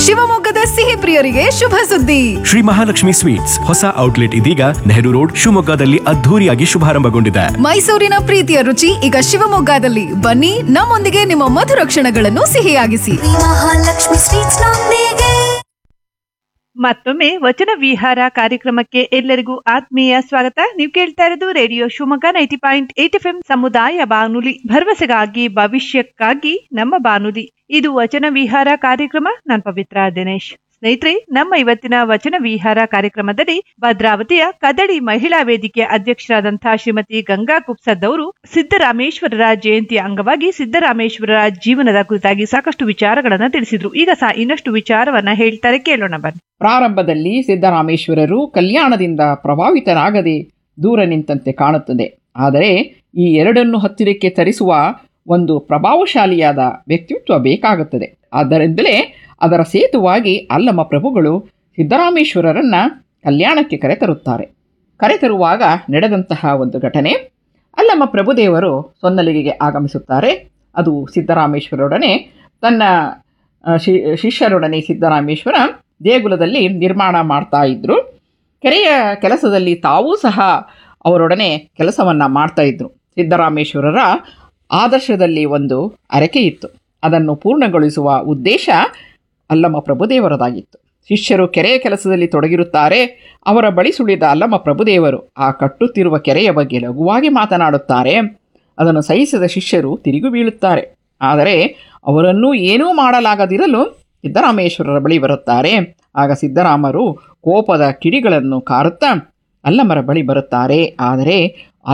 ಶಿವಮೊಗ್ಗದ ಸಿಹಿ ಪ್ರಿಯರಿಗೆ ಶುಭ ಸುದ್ದಿ ಶ್ರೀ ಮಹಾಲಕ್ಷ್ಮಿ ಸ್ವೀಟ್ಸ್ ಹೊಸ ಔಟ್ಲೆಟ್ ಇದೀಗ ನೆಹರು ರೋಡ್ ಶಿವಮೊಗ್ಗದಲ್ಲಿ ಅದ್ಧೂರಿಯಾಗಿ ಶುಭಾರಂಭಗೊಂಡಿದೆ ಮೈಸೂರಿನ ಪ್ರೀತಿಯ ರುಚಿ ಈಗ ಶಿವಮೊಗ್ಗದಲ್ಲಿ ಬನ್ನಿ ನಮ್ಮೊಂದಿಗೆ ನಿಮ್ಮ ಮಧುರ ಕ್ಷಣಗಳನ್ನು ಸಿಹಿಯಾಗಿಸಿ ಮಹಾಲಕ್ಷ್ಮಿ ಸ್ವೀಟ್ಸ್ ನೊಂದಿಗೆ ಮತ್ತೊಮ್ಮೆ ವಚನ ವಿಹಾರ ಕಾರ್ಯಕ್ರಮಕ್ಕೆ ಎಲ್ಲರಿಗೂ ಆತ್ಮೀಯ ಸ್ವಾಗತ ನೀವು ಕೇಳ್ತಾ ಇರೋದು radio Shivamogga ninety point eight F ಸಮುದಾಯ ಬಾನುಲಿ ಭರವಸೆಗಾಗಿ ಭವಿಷ್ಯಕ್ಕಾಗಿ ನಮ್ಮ ಬಾನುಲಿ ಇದು ವಚನ ವಿಹಾರ ಕಾರ್ಯಕ್ರಮ ನಾನು ಪವಿತ್ರ ದಿನೇಶ್ ಸ್ನೇಹಿತರೆ ನಮ್ಮ ಇವತ್ತಿನ ವಚನ ವಿಹಾರ ಕಾರ್ಯಕ್ರಮದಲ್ಲಿ ಭದ್ರಾವತಿಯ ಕದಡಿ ಮಹಿಳಾ ವೇದಿಕೆ ಅಧ್ಯಕ್ಷರಾದಂತಹ ಶ್ರೀಮತಿ ಗಂಗಾ ಕುಪ್ಸದ್ ಅವರು ಸಿದ್ದರಾಮೇಶ್ವರರ ಜಯಂತಿ ಅಂಗವಾಗಿ ಸಿದ್ದರಾಮೇಶ್ವರರ ಜೀವನದ ಕುರಿತಾಗಿ ಸಾಕಷ್ಟು ವಿಚಾರಗಳನ್ನ ತಿಳಿಸಿದ್ರು ಈಗ ಸಹ ಇನ್ನಷ್ಟು ವಿಚಾರವನ್ನ ಹೇಳ್ತಾರೆ ಕೇಳೋಣ ಬನ್ನಿ ಪ್ರಾರಂಭದಲ್ಲಿ ಸಿದ್ದರಾಮೇಶ್ವರರು ಕಲ್ಯಾಣದಿಂದ ಪ್ರಭಾವಿತರಾಗದೆ ದೂರ ನಿಂತಂತೆ ಕಾಣುತ್ತದೆ ಆದರೆ ಈ ಎರಡನ್ನು ಹತ್ತಿರಕ್ಕೆ ತರಿಸುವ ಒಂದು ಪ್ರಭಾವಶಾಲಿಯಾದ ವ್ಯಕ್ತಿತ್ವ ಬೇಕಾಗುತ್ತದೆ ಆದ್ದರಿಂದಲೇ ಅದರ ಸೇತುವಾಗಿ ಅಲ್ಲಮ ಪ್ರಭುಗಳು ಸಿದ್ದರಾಮೇಶ್ವರರನ್ನ ಕಲ್ಯಾಣಕ್ಕೆ ಕರೆತರುತ್ತಾರೆ ಕರೆತರುವಾಗ ನಡೆದಂತಹ ಒಂದು ಘಟನೆ ಅಲ್ಲಮ್ಮ ಪ್ರಭುದೇವರು ಸೊನ್ನಲಿಗೆಗೆ ಆಗಮಿಸುತ್ತಾರೆ ಅದು ಸಿದ್ದರಾಮೇಶ್ವರರೊಡನೆ ತನ್ನ ಆ, ಶಿ- ಶಿಷ್ಯರೊಡನೆ ಸಿದ್ದರಾಮೇಶ್ವರ ದೇಗುಲದಲ್ಲಿ ನಿರ್ಮಾಣ ಮಾಡ್ತಾ ಇದ್ರು ಕೆರೆಯ ಕೆಲಸದಲ್ಲಿ ತಾವೂ ಸಹ ಅವರೊಡನೆ ಕೆಲಸವನ್ನು ಮಾಡ್ತಾ ಇದ್ರು ಸಿದ್ದರಾಮೇಶ್ವರರ ಆದರ್ಶದಲ್ಲಿ ಒಂದು ಅರಕೆ ಇತ್ತು ಅದನ್ನು ಪೂರ್ಣಗೊಳಿಸುವ ಉದ್ದೇಶ ಅಲ್ಲಮ್ಮ ಪ್ರಭುದೇವರದಾಗಿತ್ತು ಶಿಷ್ಯರು ಕೆರೆಯ ಕೆಲಸದಲ್ಲಿ ತೊಡಗಿರುತ್ತಾರೆ ಅವರ ಬಳಿ ಸುಳಿದ ಅಲ್ಲಮ್ಮ ಪ್ರಭುದೇವರು ಆ ಕಟ್ಟುತ್ತಿರುವ ಕೆರೆಯ ಬಗ್ಗೆ ಲಘುವಾಗಿ ಮಾತನಾಡುತ್ತಾರೆ ಅದನ್ನು ಸಹಿಸಿದ ಶಿಷ್ಯರು ತಿರುಗಿ ಬೀಳುತ್ತಾರೆ ಆದರೆ ಅವರನ್ನೂ ಏನೂ ಮಾಡಲಾಗದಿರಲು ಸಿದ್ದರಾಮೇಶ್ವರರ ಬಳಿ ಬರುತ್ತಾರೆ ಆಗ ಸಿದ್ದರಾಮರು ಕೋಪದ ಕಿಡಿಗಳನ್ನು ಕಾರುತ್ತಾ ಅಲ್ಲಮರ ಬಳಿ ಬರುತ್ತಾರೆ ಆದರೆ